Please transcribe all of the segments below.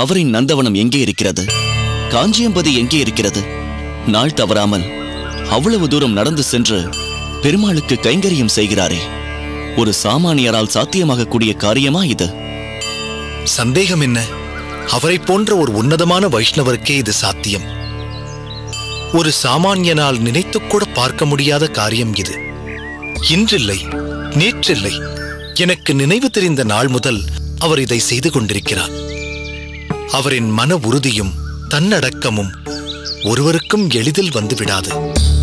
அவரின் நந்தவனம் எங்கே இருக்கிறது காஞ்சியம்பதி எங்கே இருக்கிறது நாள் தவறாமல் அவ்வளவு தூரம் நடந்து சென்று பெருமாளுக்கு கைங்கரியம் செய்கிறாரே ஒரு சாமானியரால் சாத்தியமாகக்கூடிய காரியமா இது சந்தேகம் என்ன அவரைப் போன்ற ஒரு உன்னதமான வைஷ்ணவருக்கே இது சாத்தியம் ஒரு சாமானியனால் நினைத்துக்கூட பார்க்க முடியாத காரியம் இது இன்றில்லை நேற்றில்லை எனக்கு நினைவு தெரிந்த நாள் முதல் அவர் இதை செய்து கொண்டிருக்கிறார் அவரின் மன உறுதியும் தன்னடக்கமும் ஒருவருக்கும் எளிதில் வந்து விடாது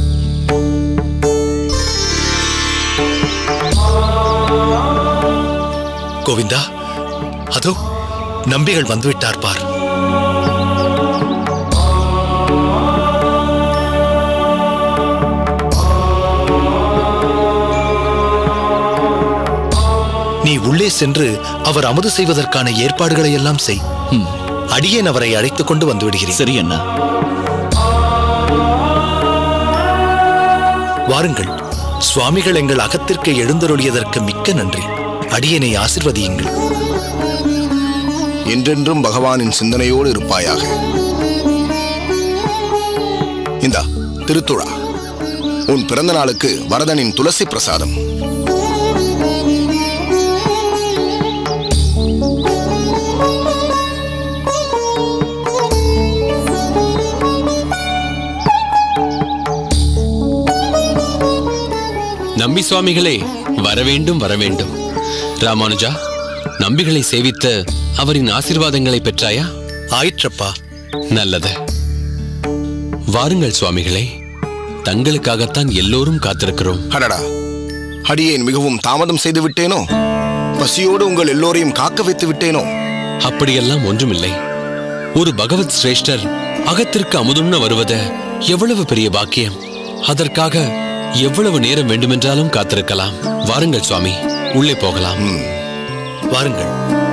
கோவிந்தா அதோ நம்பிகள் வந்துவிட்டார் பார் நீ உள்ளே சென்று அவர் அமுது செய்வதற்கான ஏற்பாடுகளை எல்லாம் செய் ம், அடியேன் அவரை அழைத்துக் கொண்டு வந்து விடுகிறேன் சரி அண்ணா வாருங்கள் சுவாமிகள் எங்கள் அகத்திற்கு எழுந்தருளியதற்கு மிக்க நன்றி அடியேனை ஆசிர்வதியுங்கள் என்றென்றும் பகவானின் சிந்தனையோடு இருப்பாயாக இந்தா திருத்துழா உன் பிறந்த நாளுக்கு வரதனின் துளசி பிரசாதம் நம்பி சுவாமிகளே வரவேண்டும் வரவேண்டும் ராமானுஜா நம்பிகளை சேவித்த அவரின் ஆசீர்வாதங்களை பெற்றாயா ஆயிற்றப்பா நல்லது வாருங்கள் சுவாமிகளே தங்களுக்காகத்தான் எல்லோரும் காத்திருக்கிறோம் அடடா அடியேன் மிகவும் தாமதம் செய்து விட்டேனோ பசியோடு உங்கள் எல்லோரையும் காக்க வைத்து விட்டேனோ அப்படியெல்லாம் ஒன்றுமில்லை ஒரு பகவத் சிரேஷ்டர் அகத்திற்கு அமுதுண்ண வருவது எவ்வளவு பெரிய பாக்கியம் அதற்காக எவ்வளவு நேரம் வேண்டுமென்றாலும் காத்திருக்கலாம் வாருங்கள் சுவாமி உள்ளே போகலாம் வாருங்கள்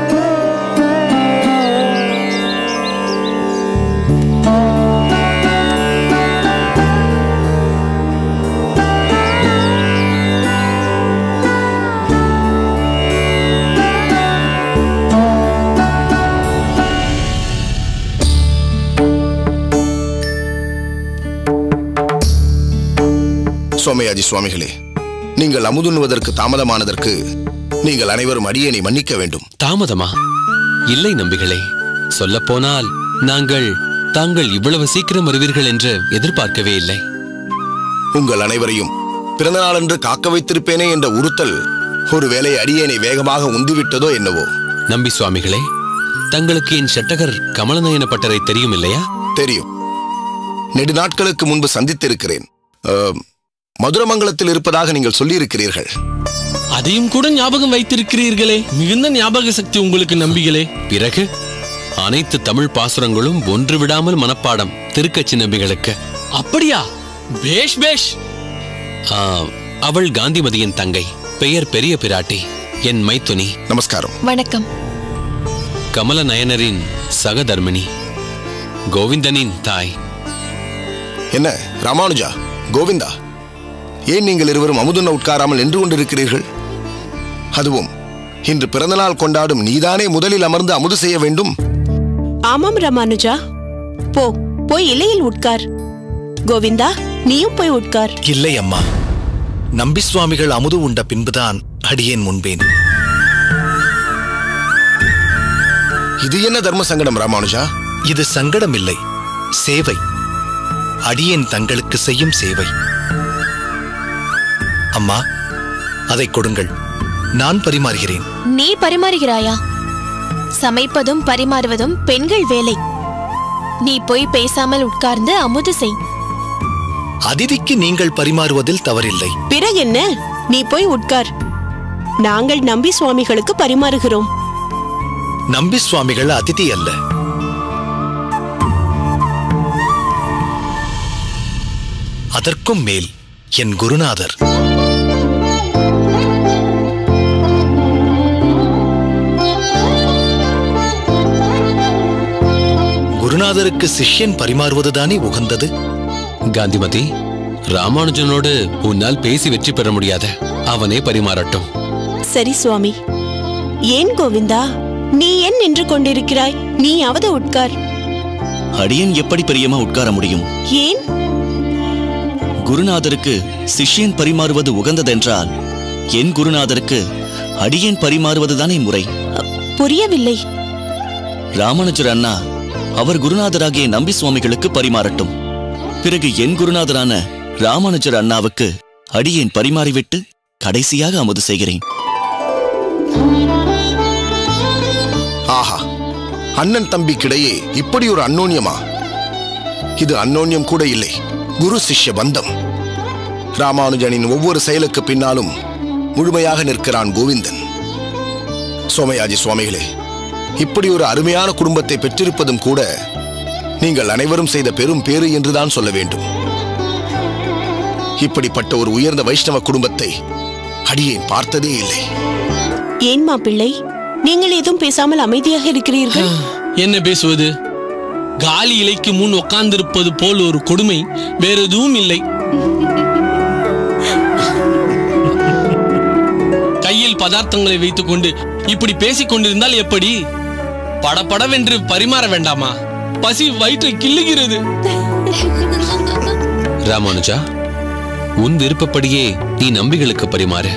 சோமயாஜி சுவாமிகளே நீங்கள் அமுதுண்ணுவதற்கு தாமதமானதற்கு நீங்கள் அனைவரும் அடியேனை மன்னிக்க வேண்டும் தாமதமா இல்லை நம்பிகளே சொல்லப்போனால் நாங்கள் தாங்கள் இவ்வளவு சீக்கிரம் வருவீர்கள் என்று எதிர்பார்க்கவே இல்லை உங்கள் அனைவரையும் பிறந்த நாளன்று காக்க வைத்திருப்பேனே என்ற உறுத்தல் ஒருவேளை அடியேனை வேகமாக உந்திவிட்டதோ என்னவோ நம்பி சுவாமிகளே தங்களுக்கு என் செட்டகர் கமலநயன பட்டரை தெரியும் இல்லையா தெரியும் நெடு நாட்களுக்கு முன்பு சந்தித்திருக்கிறேன் அஹ், மதுரமங்கலத்தில் இருப்பதாக நீங்கள் சொல்லியிருக்கிறீர்கள் அதையும் கூட ஞாபகம் வைத்திருக்கிறீர்களே மிகுந்த ஞாபக சக்தி உங்களுக்கு நம்பிகளே பிறகு அனைத்து தமிழ் பாசுரங்களும் ஒன்று விடாமல் மனப்பாடம் திருக்கச்சி நம்பிகளுக்கு அப்படியா பேஷ் பேஷ் ஆ, அவள் காந்திமதியின் தங்கை பெயர் பெரிய பிராட்டி என் மைத்துனி நமஸ்காரம் வணக்கம் கமல நயனரின் சகதர்மிணி கோவிந்தனின் தாய் என்ன ராமானுஜா கோவிந்தா ஏன் நீங்கள் இருவரும் அமுதுண்ண உட்காராமல் நின்று கொண்டிருக்கிறீர்கள் அதுவும் இன்று பிறந்தநாள் கொண்டாடும் நீதானே முதலில் அமர்ந்து அமுது செய்ய வேண்டும் ஆமாம் ராமானுஜா போ போய் இலையில் உட்கார் கோவிந்தா நீயும் போய் உட்கார் இல்லை அம்மா நம்பி சுவாமிகள் அமுது உண்ட பின்புதான் அடியேன் முன்பேன் இது என்ன தர்ம சங்கடம் ராமானுஜா இது சங்கடம் இல்லை சேவை அடியேன் தங்களுக்கு செய்யும் சேவை அம்மா அதை கொடுங்கள் நான் பரிமாறுகிறேன் நீ பரிமாறுகிறாயா சமைப்பதும் பரிமாறுவதும் பெண்கள் வேலை நீ போய் பேசாமல் உட்கார்ந்து அமுது செய் அதிதிக்கு நீங்கள் பரிமாறுவதில் தவறில்லை பிறகென்ன நீ போய் உட்கார் நாங்கள் நம்பி சுவாமிகளுக்கு பரிமாறுகிறோம் நம்பி சுவாமிகள் அதிதி அல்ல அதற்கும் மேல் என் குருநாதர் குருநாதருக்கு சிஷ்யன் பரிமாறுவதுதானே உகந்தது காந்திமதி ராமானுஜனோடு உன்னால் பேசி வெற்றி பெற முடியாத அவனே பரிமாறட்டும் சரி சுவாமி ஏன் கோவிந்தா நீ ஏன் நின்று கொண்டிருக்கிறாய் நீயாவது உட்கார் அடியேன் எப்படி பெரியமா உட்கார முடியும் ஏன் குருநாதருக்கு சிஷ்யன் பரிமாறுவது உகந்ததென்றால் என் குருநாதருக்கு அடியேன் பரிமாறுவதுதானே முறை புரியவில்லை ராமானுஜர் அண்ணா அவர் குருநாதராகிய நம்பி சுவாமிகளுக்கு பரிமாறட்டும் பிறகு என் குருநாதரான ராமானுஜர் அண்ணாவுக்கு அடியேன் பரிமாறிவிட்டு கடைசியாக அமுது செய்கிறேன் ஆஹா அண்ணன் தம்பிக்கிடையே இப்படி ஒரு அன்னோன்யமா இது அன்னோன்யம் கூட இல்லை குரு சிஷ்ய பந்தம் ராமானுஜனின் ஒவ்வொரு செயலுக்கு பின்னாலும் முழுமையாக நிற்கிறான் கோவிந்தன் சோமயாஜி சுவாமிகளே இப்படி ஒரு அருமையான குடும்பத்தை பெற்றிருப்பதும் கூட நீங்கள் அனைவரும் செய்த பெரும் பேறு என்றுதான் சொல்ல வேண்டும் இப்படிப்பட்ட ஒரு உயர்ந்த வைஷ்ணவ குடும்பத்தை அடியேன் பார்த்ததே இல்லை ஏன் மாப்பிள்ளை நீங்கள் எதுவும் பேசாமல் அமைதியாக இருக்கிறீர்கள் என்ன பேசுவது காலி இலைக்கு முன் உட்கார்ந்திருப்பது போல் ஒரு கொடுமை வேற எதுவும் இல்லை கையில் பதார்த்தங்களை வைத்துக்கொண்டு இப்படி பேசிக் கொண்டிருந்தால் எப்படி படபடவென்று பரிமாற வேண்டாமா பசி வயிற்றை கிள்ளுகிறது ராமானுஜா உன் விருப்பப்படியே நீ நம்பிகளுக்கு பரிமாறு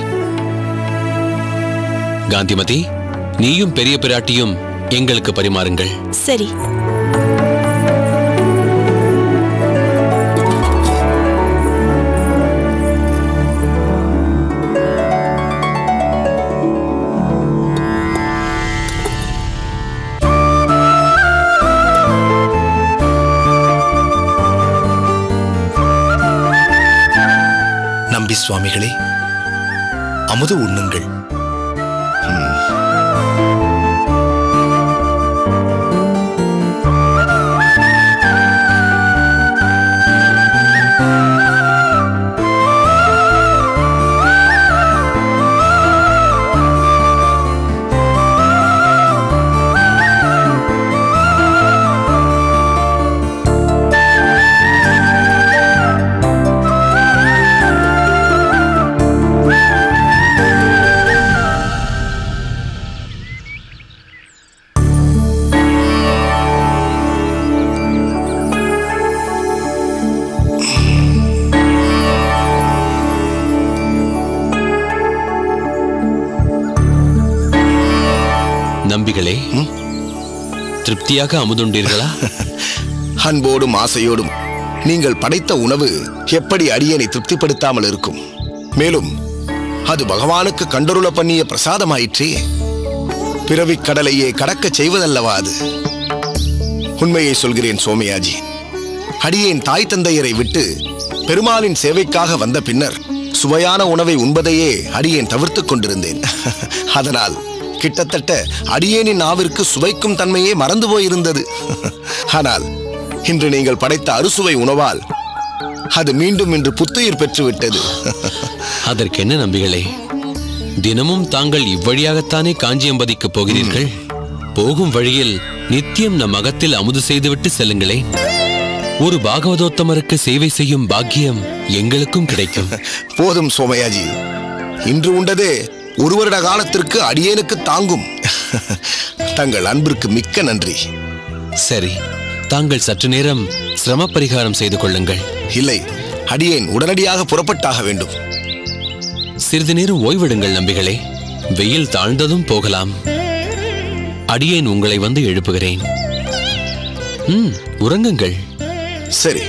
காந்திமதி நீயும் பெரிய பிராட்டியும் எங்களுக்கு பரிமாறுங்கள் சரி நம்பி சுவாமிகளே அமுது உண்ணுங்கள் நம்பிகளே திருப்தியாக அமுதுண்டீர்களா அன்போடும் ஆசையோடும் நீங்கள் படைத்த உணவு எப்படி அடியனை திருப்திப்படுத்தாமல் இருக்கும் மேலும் அது பகவானுக்கு கண்டருள பண்ணிய பிரசாதமாயிற்றே பிறவிக் கடலையே கடக்கச் செய்வதல்லவா அது உண்மையை சொல்கிறேன் சோமயாஜி அடியேன் தாய் தந்தையரை விட்டு பெருமாளின் சேவைக்காக வந்த பின்னர் சுவையான உணவை உண்பதையே அடியேன் தவிர்த்துக் கொண்டிருந்தேன் அதனால் கிட்டத்தட்ட அடியேனின் நாவிற்கு சுவைக்கும் தன்மையே மறந்து போயிருந்தது ஆனால் இன்று நீங்கள் படைத்த அறுசுவை உணவால் அது மீண்டும் இன்று புத்துயிர் பெற்றுவிட்டது அதற்கென்ன நம்பிகளே தினமும் தாங்கள் இவ்வழியாகத்தானே காஞ்சியம்பதிக்கு போகிறீர்கள் போகும் வழியில் நித்தியம் நம் அகத்தில் அமுது செய்துவிட்டு செல்லுங்களே ஒரு பாகவதோத்தமருக்கு சேவை செய்யும் பாக்கியம் எங்களுக்கும் கிடைக்கும் போதும் சோமயாஜி இன்று உண்டதே ஒரு வருட காலத்திற்கு அடியேனுக்கு தாங்கும் தங்கள் அன்பிற்கு மிக்க நன்றி சரி தாங்கள் சற்று நேரம் சிரம பரிகாரம் செய்து கொள்ளுங்கள் இல்லை அடியேன் உடனடியாக புறப்பட்டாக வேண்டும் சிறிது நேரம் ஓய்விடுங்கள் நம்பிகளே வெயில் தாழ்ந்ததும் போகலாம் அடியேன் உங்களை வந்து எழுப்புகிறேன் ம் உறங்குங்கள் சரி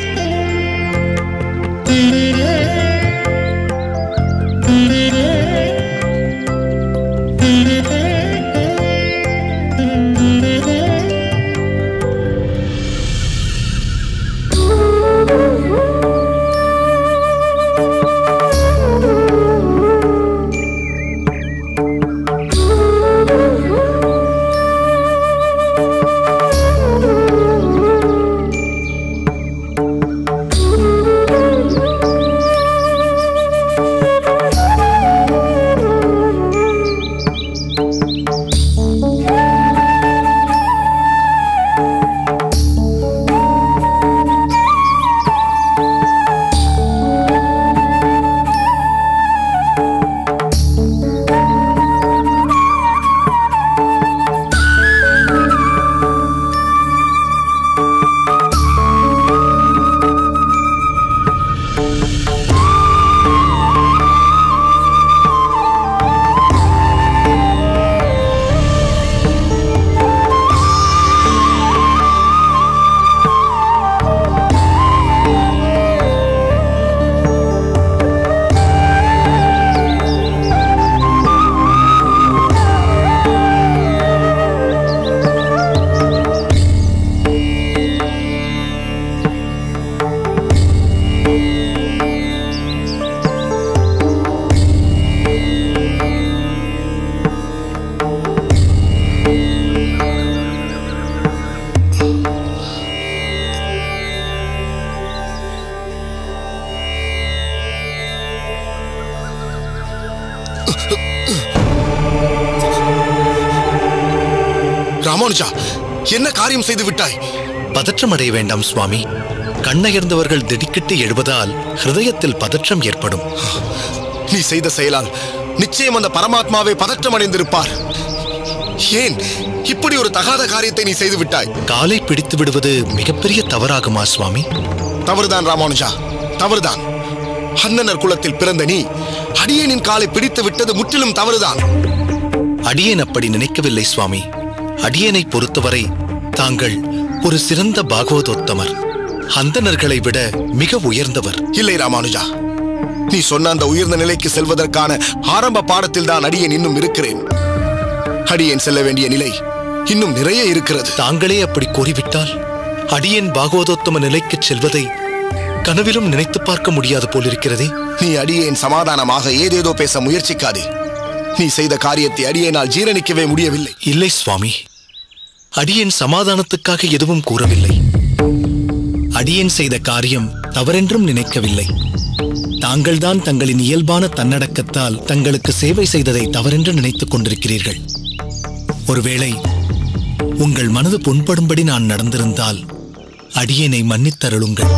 ராமானுஜா என்ன காரியம் செய்து விட்டாய் பதற்றமடைய வேண்டாம் சுவாமி கண்ணயர்ந்தவர்கள் திடுக்கிட்டு எழுவதால் ஹிருதயத்தில் பதற்றம் ஏற்படும் நீ செய்த செயலால் நிச்சயம் அந்த பரமாத்மாவை பதற்றம் அடைந்திருப்பார் ஏன் இப்படி ஒரு தகாத காரியத்தை நீ செய்து விட்டாய் காலை பிடித்து விடுவது மிகப்பெரிய தவறாகுமா சுவாமி தவறுதான் ராமானுஜா தவறுதான் அண்ணனர் குலத்தில் பிறந்த நீ அடியேனின் காலை பிடித்து விட்டது முற்றிலும் தவறுதான் அடியேன் அப்படி நினைக்கவில்லை சுவாமி அடியேனை பொறுத்தவரை தாங்கள் ஒரு சிறந்த பாகவதோத்தமர் அந்தணர்களை விட மிக உயர்ந்தவர் இல்லை ராமானுஜா நீ சொன்ன அந்த உயர்ந்த நிலைக்கு செல்வதற்கான ஆரம்ப பாடத்தில் தான் அடியேன் இன்னும் இருக்கிறேன் அடியேன் செல்ல வேண்டிய நிலை இன்னும் நிறைய இருக்கிறது தாங்களே அப்படி கூறிவிட்டால் அடியேன் பாகவதோத்தம நிலைக்குச் செல்வதை கனவிலும் நினைத்து பார்க்க முடியாது போலிருக்கிறதே நீ அடியேன் சமாதானமாக ஏதேதோ பேச முயற்சிக்காதே நீ செய்த காரியத்தை அடியேனால் ஜீரணிக்கவே முடியவில்லை இல்லை சுவாமி அடியேன் சமாதானத்துக்காக எதுவும் கூறவில்லை அடியேன் செய்த காரியம் தவறென்றும் நினைக்கவில்லை தாங்கள்தான் தங்களின் இயல்பான தன்னடக்கத்தால் தங்களுக்கு சேவை செய்ததை தவறென்று நினைத்துக் கொண்டிருக்கிறீர்கள் ஒருவேளை உங்கள் மனது புண்படும்படி நான் நடந்திருந்தால் அடியேனை மன்னித்தருளுங்கள்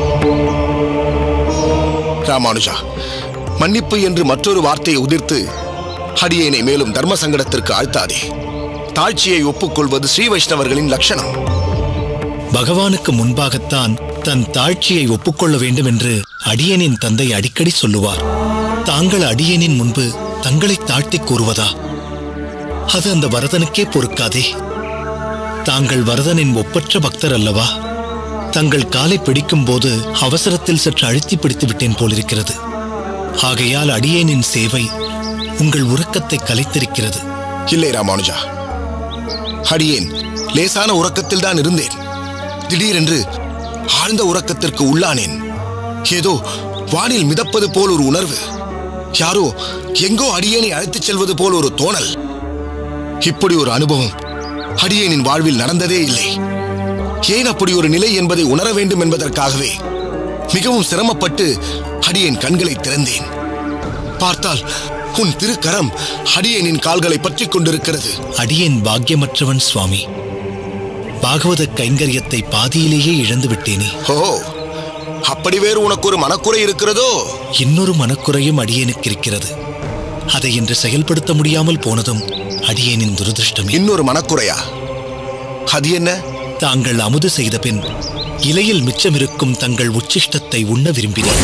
ராமானுஜா மன்னிப்பு என்று மற்றொரு வார்த்தையை உதிர்த்து அடியேனை மேலும் தர்ம சங்கடத்திற்கு ஆழ்த்தாதே தாழ்ச்சியை ஒப்புக்கொள்வது ஸ்ரீ வைஷ்ணவர்களின் லட்சணம் பகவானுக்கு முன்பாகத்தான் தன் தாழ்ச்சியை ஒப்புக்கொள்ள வேண்டும் என்று அடியேனின் தந்தை அடிக்கடி சொல்லுவார் தாங்கள் அடியேனின் முன்பு தங்களை தாழ்த்திக் கூறுவதா அது அந்த வரதனுக்கே பொறுக்காதே தாங்கள் வரதனின் ஒப்பற்ற பக்தர் அல்லவா தங்கள் காலை பிடிக்கும் போது அவசரத்தில் சற்று அழுத்தி பிடித்து விட்டேன் போலிருக்கிறது ஆகையால் அடியேனின் சேவை உங்கள் உறக்கத்தை கலைத்திருக்கிறது இல்லை ராமானுஜா அடியேன் லேசான உறக்கத்தில் தான் இருந்தேன் திடீரென்று ஆழ்ந்த உறக்கத்திற்கு உள்ளானேன் ஏதோ வானில் மிதப்பது போல் ஒரு உணர்வு யாரோ எங்கோ அடியேனை அழைத்துச் செல்வது போல் ஒரு தோணல் இப்படி ஒரு அனுபவம் அடியேனின் வாழ்வில் நடந்ததே இல்லை ஏன் அப்படி ஒரு நிலை என்பதை உணர வேண்டும் என்பதற்காகவே மிகவும் சிரமப்பட்டு அடியேன் கண்களை திறந்தேன் பார்த்தால் உன் திருக்கரம் அடியேனின் கால்களை பற்றிக் கொண்டிருக்கிறது அடியேன் பாக்கியமற்றவன் சுவாமி பாகவத கைங்கரியத்தை பாதியிலேயே இழந்து விட்டேனே ஓ அப்படி வேறு உனக்கு ஒரு மனக்குறை இருக்கிறதோ இன்னொரு மனக்குறையும் அடியேனுக்கு இருக்கிறது அதை இன்று செயல்படுத்த முடியாமல் போனதும் அடியேனின் துரதிருஷ்டமே இன்னொரு மனக்குறையா அது என்ன தாங்கள் அமுது செய்த பின் இலையில் மிச்சமிருக்கும் தங்கள் உச்சிஷ்டத்தை உண்ண விரும்பினர்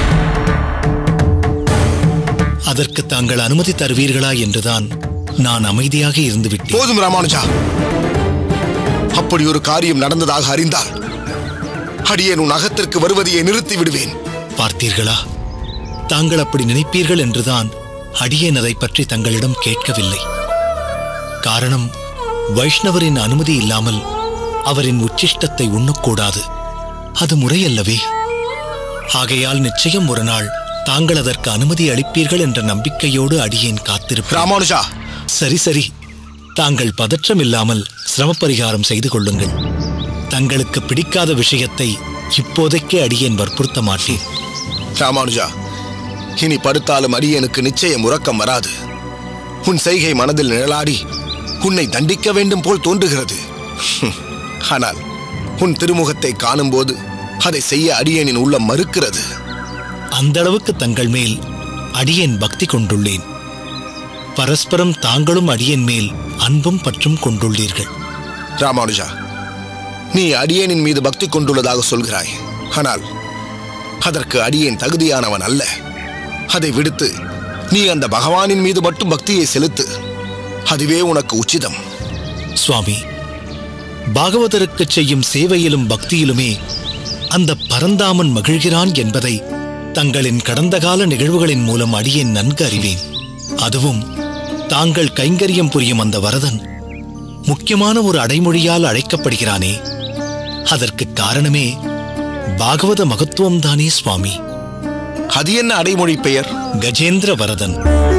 அதற்கு தாங்கள் அனுமதி தருவீர்களா என்றுதான் நான் அமைதியாக இருந்து விட்டேன் போதும் ராமானுஜா அப்படி ஒரு காரியம் நடந்ததாக அறிந்தால் அடியேன் உன் அகத்திற்கு வருவதையே நிறுத்தி விடுவேன் பார்த்தீர்களா தாங்கள் அப்படி நினைப்பீர்கள் என்றுதான் அடியேன் அதை பற்றி தங்களிடம் கேட்கவில்லை காரணம் வைஷ்ணவரின் அனுமதி இல்லாமல் அவரின் உச்சிஷ்டத்தை உண்ணக்கூடாது அது முறையல்லவே ஆகையால் நிச்சயம் ஒரு நாள் தாங்கள் அதற்கு அனுமதி அளிப்பீர்கள் என்ற நம்பிக்கையோடு அடியேன் காத்திருப்பேன் ராமானுஜா சரி சரி தாங்கள் பதற்றம் இல்லாமல் சிரமப்பரிகாரம் செய்து கொள்ளுங்கள் தங்களுக்கு பிடிக்காத விஷயத்தை இப்போதைக்கே அடியேன் வற்புறுத்த மாட்டேன் ராமானுஜா இனி படுத்தாலும் அடியேனுக்கு நிச்சயம் உறக்கம் வராது உன் செய்கை மனதில் நிழலாடி உன்னை தண்டிக்க வேண்டும் போல் தோன்றுகிறது ஆனால் உன் திருமுகத்தை காணும்போது அதை செய்ய அடியேனின் உள்ளம் மறுக்கிறது அந்த அளவுக்கு தங்கள் மேல் அடியேன் பக்தி கொண்டுள்ளேன் பரஸ்பரம் தாங்களும் அடியேன் மேல் அன்பும் பற்றும் கொண்டுள்ளீர்கள் ராமானுஜா நீ அடியேனின் மீது பக்தி கொண்டுள்ளதாக சொல்கிறாய் ஆனால் அதற்கு அடியேன் தகுதியானவன் அல்ல அதை விடுத்து நீ அந்த பகவானின் மீது மட்டும் பக்தியை செலுத்து அதுவே உனக்கு உச்சிதம் சுவாமி பாகவதருக்கு செய்யும் சேவையிலும் பக்தியிலுமே அந்த பரந்தாமன் மகிழ்கிறான் என்பதை தங்களின் கடந்த கால நிகழ்வுகளின் மூலம் அடியேன் நன்கு அறிவேன் அதுவும் தாங்கள் கைங்கரியம் புரியும் அந்த வரதன் முக்கியமான ஒரு அடைமொழியால் அழைக்கப்படுகிறானே அதற்கு காரணமே பாகவத மகத்துவம்தானே சுவாமி அது என்ன அடைமொழி பெயர் கஜேந்திர வரதன்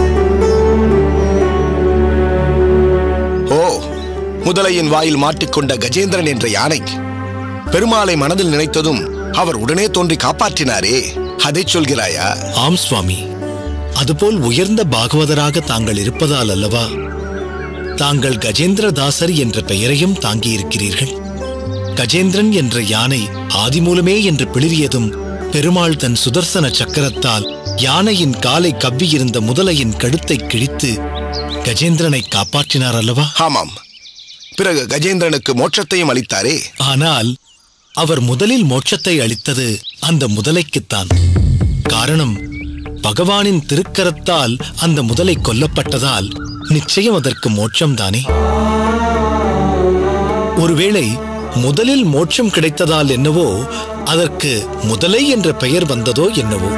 ஓ முதலையின் வாயில் மாட்டிக்கொண்ட கஜேந்திரன் என்ற யானை பெருமாளை மனதில் நினைத்ததும் அவர் உடனே தோன்றி காப்பாற்றினாரே அதை சொல்கிறாயா ஆம் சுவாமி அதுபோல் உயர்ந்த பாகவதராக தாங்கள் இருப்பதால் அல்லவா தாங்கள் கஜேந்திரதாசர் என்ற பெயரையும் தாங்கியிருக்கிறீர்கள் கஜேந்திரன் என்ற யானை ஆதிமூலமே என்று பிளிரியதும் பெருமாள் தன் சுதர்சன சக்கரத்தால் யானையின் காலை கவ்வியிருந்த முதலையின் கழுத்தை கிழித்து கஜேந்திரனை காப்பாற்றினார் அல்லவா ஆமாம் பிறகு கஜேந்திரனுக்கு மோட்சத்தையும் அளித்தாரே ஆனால் அவர் முதலில் மோட்சத்தை அளித்தது அந்த முதலைக்குத்தான் காரணம் பகவானின் திருக்கரத்தால் அந்த முதலை கொல்லப்பட்டதால் நிச்சயம் அதற்கு மோட்சம்தானே ஒருவேளை முதலில் மோட்சம் கிடைத்ததால் என்னவோ அதற்கு முதலை என்ற பெயர் வந்ததோ என்னவோ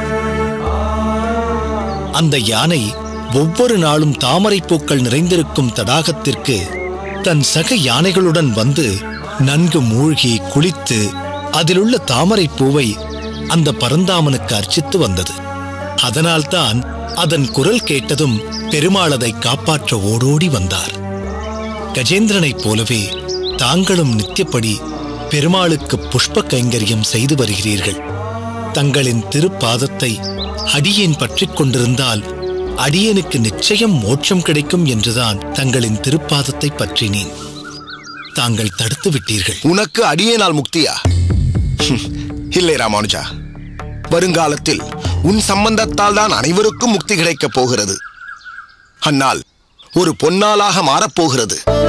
அந்த யானை ஒவ்வொரு நாளும் தாமரைப் பூக்கள் நிறைந்திருக்கும் தடாகத்திற்கு தன் சக யானைகளுடன் வந்து நன்கு மூழ்கி குளித்து அதிலுள்ள தாமரைப் பூவை அந்த பரந்தாமனுக்கு அர்ச்சித்து வந்தது அதனால்தான் அதன் குரல் கேட்டதும் பெருமாள் அதை காப்பாற்ற ஓடோடி வந்தார் கஜேந்திரனைப் போலவே தாங்களும் நித்தியப்படி பெருமாளுக்கு புஷ்ப கைங்கரியம் செய்து வருகிறீர்கள் தங்களின் திருப்பாதத்தை அடியேன் பற்றிக் கொண்டிருந்தால் அடியேனுக்கு நிச்சயம் மோட்சம் கிடைக்கும் என்றுதான் தங்களின் திருப்பாதத்தை பற்றினேன் தாங்கள் தடுத்து விட்டீர்கள் உனக்கு அடியேனால் முக்தியா ஹம், இல்லை ராமானுஜா வருங்காலத்தில் உன் சம்பந்தத்தால் தான் அனைவருக்கும் முக்தி கிடைக்கப் போகிறது அந்நாள் ஒரு பொன்னாளாக மாறப்போகிறது